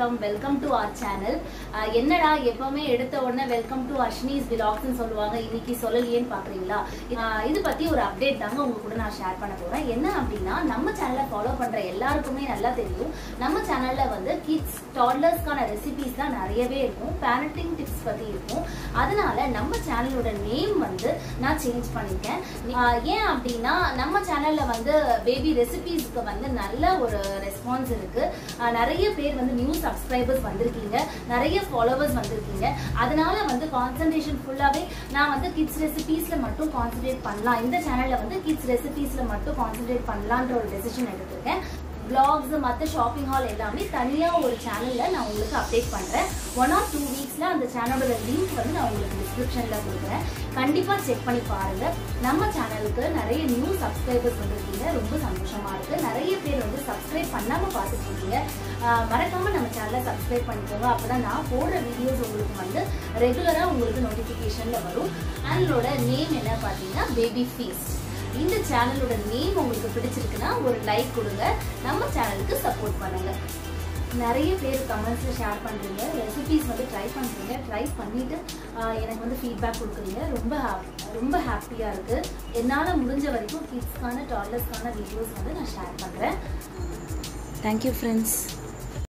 வணக்கம் welcome to our channel என்னடா எப்பவுமே எடுத்த உடனே வெல்கம் டு அஷ்னிஸ் விலாக்ஸ்னு சொல்லுவாங்க இன்னைக்கு சொல்லலையேன்னு பாக்குறீங்களா ஆஹ் இது பத்தி ஒரு அப்டேட் தாங்க உங்க கூட நான் ஷேர் பண்ண போறேன் என்ன அப்படின்னா நம்ம சேனலை ஃபாலோ பண்ற எல்லாருக்குமே நல்லா தெரியும் நம்ம சேனல்ல வந்து கிட்ஸ் டாட்லர்ஸ்க்கான ரெசிபிஸ் தான் நிறையவே இருக்கும் பேரண்டிங் டிப்ஸ் பத்தி இருக்கும் அதனால நம்ம சேனலோட நேம் வந்து நான் சேஞ்ச் பண்ணிட்டேன் ஆஹ் ஏன் அப்படின்னா நம்ம சேனல்ல வந்து பேபி ரெசிபிஸ்க்கு வந்து நல்ல ஒரு ரெஸ்பான்ஸ் இருக்கு ஆஹ் நிறைய பேர் வந்து நியூ சப்ஸ்கிரைபர்ஸ் வந்திருக்கீங்க நிறைய ஃபாலோவர்ஸ் வந்திருக்கீங்க அதனால வந்து கான்சன்ட்ரேஷன் ஃபுல்லாவே நான் வந்து கிட்ஸ் ரெசிபீஸ்ல மட்டும் கான்சென்ட்ரேட் பண்ணலாம் இந்த சேனல்ல வந்து கிட்ஸ் ரெசிபீஸ்ல மட்டும் கான்சென்ட்ரேட் பண்ணலான்ற ஒரு டெசிஷன் எடுத்திருக்கேன் vlogs மற்ற ஷாப்பிங் ஹால் எல்லாமே தனியாக ஒரு சேனலில் நான் உங்களுக்கு அப்டேட் பண்ணுறேன் ஒன் ஆர் டூ வீக்ஸில் அந்த சேனலோட லிங்க் வந்து நான் உங்களுக்கு டிஸ்கிரிப்ஷனில் கொடுக்குறேன் கண்டிப்பாக செக் பண்ணி பாருங்கள் நம்ம சேனலுக்கு நிறைய நியூ சப்ஸ்கிரைபர்ஸ் வந்திருக்கீங்க ரொம்ப சந்தோஷமாக இருக்குது நிறைய பேர் வந்து சப்ஸ்கிரைப் பண்ணாமல் பார்த்துட்டு இருக்கீங்க ஆஹ் மறக்காம நம்ம சேனலை சப்ஸ்கிரைப் பண்ணிக்கோங்க அப்போ தான் நான் போடுற வீடியோஸ் உங்களுக்கு வந்து ரெகுலராக உங்களுக்கு நோட்டிஃபிகேஷனில் வரும் சேனலோட நேம் என்ன பார்த்தீங்கன்னா பேபி ஃபீஸ்ட் இந்த சேனலோட நேம் உங்களுக்கு பிடிச்சிருக்குன்னா ஒரு லைக் கொடுங்க நம்ம சேனலுக்கு சப்போர்ட் பண்ணுங்க நிறைய பேர் கமெண்ட்ஸ்ல ஷேர் பண்றீங்க ரெசிபிஸ் வந்து ட்ரை பண்றீங்க ட்ரை பண்ணிட்டு ஆஹ், எனக்கு வந்து ஃபீட்பேக் கொடுக்குறீங்க ரொம்ப hap- ரொம்ப ஹாப்பியா இருக்கு என்னால முடிஞ்ச வரைக்கும் கிட்ஸ்க்கான டாலர்ஸ்க்கான வீடியோஸ் வந்து நான் ஷேர் பண்றேன் தேங்க்யூ ஃப்ரெண்ட்ஸ்